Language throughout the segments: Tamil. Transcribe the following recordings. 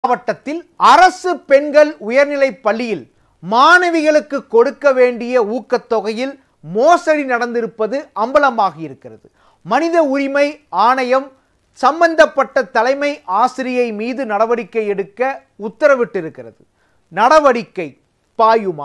மாவட்டத்தில் அரசு பெண்கள் உயர்நிலைப் பள்ளியில் மாணவிகளுக்கு கொடுக்க வேண்டிய ஊக்கத்தொகையில் மோசடி நடந்திருப்பது அம்பலமாகி இருக்கிறது மனித உரிமை ஆணையம் சம்பந்தப்பட்ட தலைமை ஆசிரியை மீது நடவடிக்கை எடுக்க உத்தரவிட்டிருக்கிறது நடவடிக்கை பாயுமா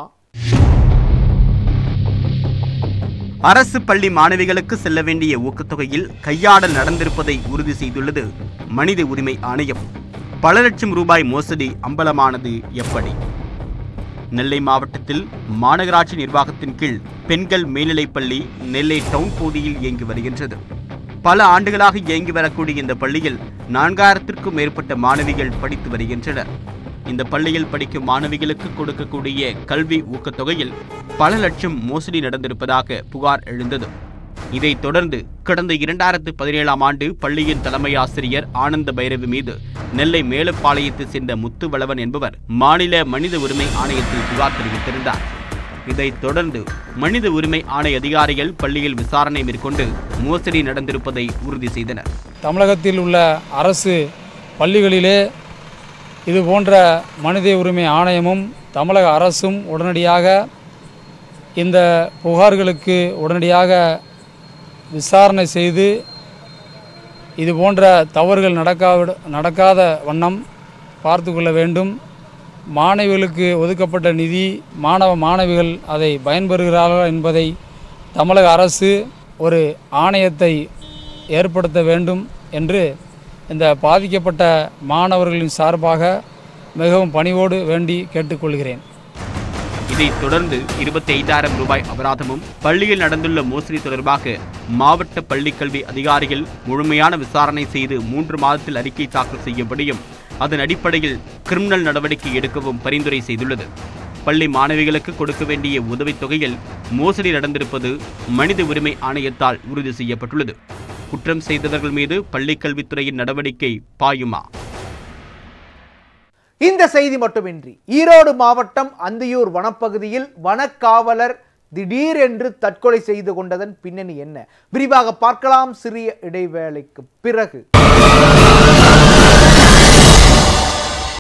அரசு பள்ளி மாணவிகளுக்கு செல்ல வேண்டிய ஊக்கத்தொகையில் கையாடல் நடந்திருப்பதை உறுதி செய்துள்ளது மனித உரிமை ஆணையம் பல லட்சம் ரூபாய் மோசடி அம்பலமானது எப்படி நெல்லை மாவட்டத்தில் மாநகராட்சி நிர்வாகத்தின் கீழ் பெண்கள் மேல்நிலைப் பள்ளி நெல்லை டவுன் பகுதியில் இயங்கி வருகின்றது பல ஆண்டுகளாக இயங்கி வரக்கூடிய இந்த பள்ளியில் நான்காயிரத்திற்கும் மேற்பட்ட மாணவிகள் படித்து வருகின்றனர் இந்த பள்ளியில் படிக்கும் மாணவிகளுக்கு கொடுக்கக்கூடிய கல்வி ஊக்கத்தொகையில் பல லட்சம் மோசடி நடந்திருப்பதாக புகார் எழுந்தது இதைத் தொடர்ந்து கடந்த இரண்டாயிரத்து பதினேழாம் ஆண்டு பள்ளியின் தலைமை ஆசிரியர் ஆனந்த பைரவி மீது நெல்லை மேலப்பாளையத்தை சேர்ந்த முத்துவளவன் என்பவர் மாநில மனித உரிமை ஆணையத்தில் புகார் தெரிவித்திருந்தார் இதைத் தொடர்ந்து மனித உரிமை ஆணைய அதிகாரிகள் பள்ளியில் விசாரணை மேற்கொண்டு மோசடி நடந்திருப்பதை உறுதி செய்தனர் தமிழகத்தில் உள்ள அரசு பள்ளிகளிலே இது போன்ற மனித உரிமை ஆணையமும் தமிழக அரசும் உடனடியாக இந்த புகார்களுக்கு உடனடியாக விசாரணை செய்து இது போன்ற தவறுகள் நடக்காவிட நடக்காத வண்ணம் பார்த்து கொள்ள வேண்டும் மாணவிகளுக்கு ஒதுக்கப்பட்ட நிதி மாணவ மாணவிகள் அதை பயன்பெறுகிறார்கள் என்பதை தமிழக அரசு ஒரு ஆணையத்தை ஏற்படுத்த வேண்டும் என்று இந்த பாதிக்கப்பட்ட மாணவர்களின் சார்பாக மிகவும் பணிவோடு வேண்டி கேட்டுக்கொள்கிறேன் இதைத் தொடர்ந்து இருபத்தி ஐந்தாயிரம் ரூபாய் அபராதமும் பள்ளியில் நடந்துள்ள மோசடி தொடர்பாக மாவட்ட பள்ளிக்கல்வி அதிகாரிகள் முழுமையான விசாரணை செய்து மூன்று மாதத்தில் அறிக்கை தாக்கல் செய்யும்படியும் அதன் அடிப்படையில் கிரிமினல் நடவடிக்கை எடுக்கவும் பரிந்துரை செய்துள்ளது பள்ளி மாணவிகளுக்கு கொடுக்க வேண்டிய உதவித் தொகையில் மோசடி நடந்திருப்பது மனித உரிமை ஆணையத்தால் உறுதி செய்யப்பட்டுள்ளது குற்றம் செய்தவர்கள் மீது பள்ளிக்கல்வித்துறையின் நடவடிக்கை பாயுமா இந்த செய்தி மட்டுமின்றி ஈரோடு மாவட்டம் அந்தியூர் வனப்பகுதியில் வனக்காவலர் திடீரென்று தற்கொலை செய்து கொண்டதன் பின்னணி என்ன விரிவாக பார்க்கலாம் சிறிய இடைவேளைக்கு பிறகு